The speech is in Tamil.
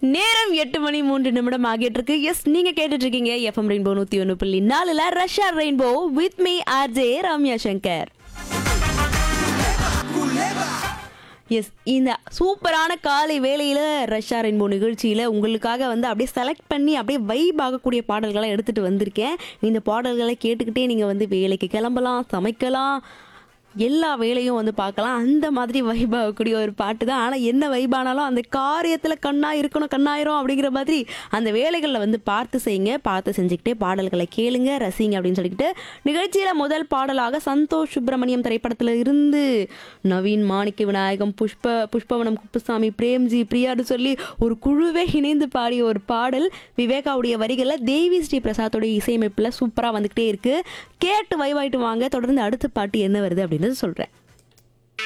நேரம் எட்டு மணி மூன்று நிமிடம் ஆகிட்டு இருக்கு எஸ் நீங்க கேட்டுட்டு இருக்கீங்க எஃப்எம் ரெயின்போ நூத்தி ஒன்று புள்ளி நாலுல ரஷ்யா rainbow with me RJ Ramya Shankar yes இந்த சூப்பரான காலை வேளையில ரஷ்யா ரெயின்போ நிகழ்ச்சியில உங்களுக்காக வந்து அப்படியே செலக்ட் பண்ணி அப்படியே வைப் ஆகக்கூடிய பாடல்களை எடுத்துட்டு வந்திருக்கேன் இந்த பாடல்களை கேட்டுக்கிட்டே நீங்க வந்து வேலைக்கு கிளம்பலாம் சமைக்கலாம் எல்லா வேலையும் வந்து பார்க்கலாம் அந்த மாதிரி வைப் ஆகக்கூடிய ஒரு பாட்டு தான் ஆனால் என்ன வைபானாலும் அந்த காரியத்தில் கண்ணா இருக்கணும் கண்ணாயிரும் அப்படிங்கிற மாதிரி அந்த வேலைகளில் வந்து பார்த்து செய்யுங்க பார்த்து செஞ்சுக்கிட்டே பாடல்களை கேளுங்க ரசிங்க அப்படின்னு சொல்லிக்கிட்டு நிகழ்ச்சியில் முதல் பாடலாக சந்தோஷ் சுப்பிரமணியம் திரைப்படத்தில் இருந்து நவீன் மாணிக்க விநாயகம் புஷ்ப புஷ்பவனம் குப்புசாமி பிரேம்ஜி பிரியான்னு சொல்லி ஒரு குழுவே இணைந்து பாடிய ஒரு பாடல் விவேகாவுடைய வரிகளில் தேவி ஸ்ரீ பிரசாத்தோடைய இசையமைப்பில் சூப்பராக வந்துக்கிட்டே இருக்கு கேட்டு வைவாயிட்டு வாங்க தொடர்ந்து அடுத்த பாட்டு என்ன வருது அப்படின்னு சொல்கிறேன்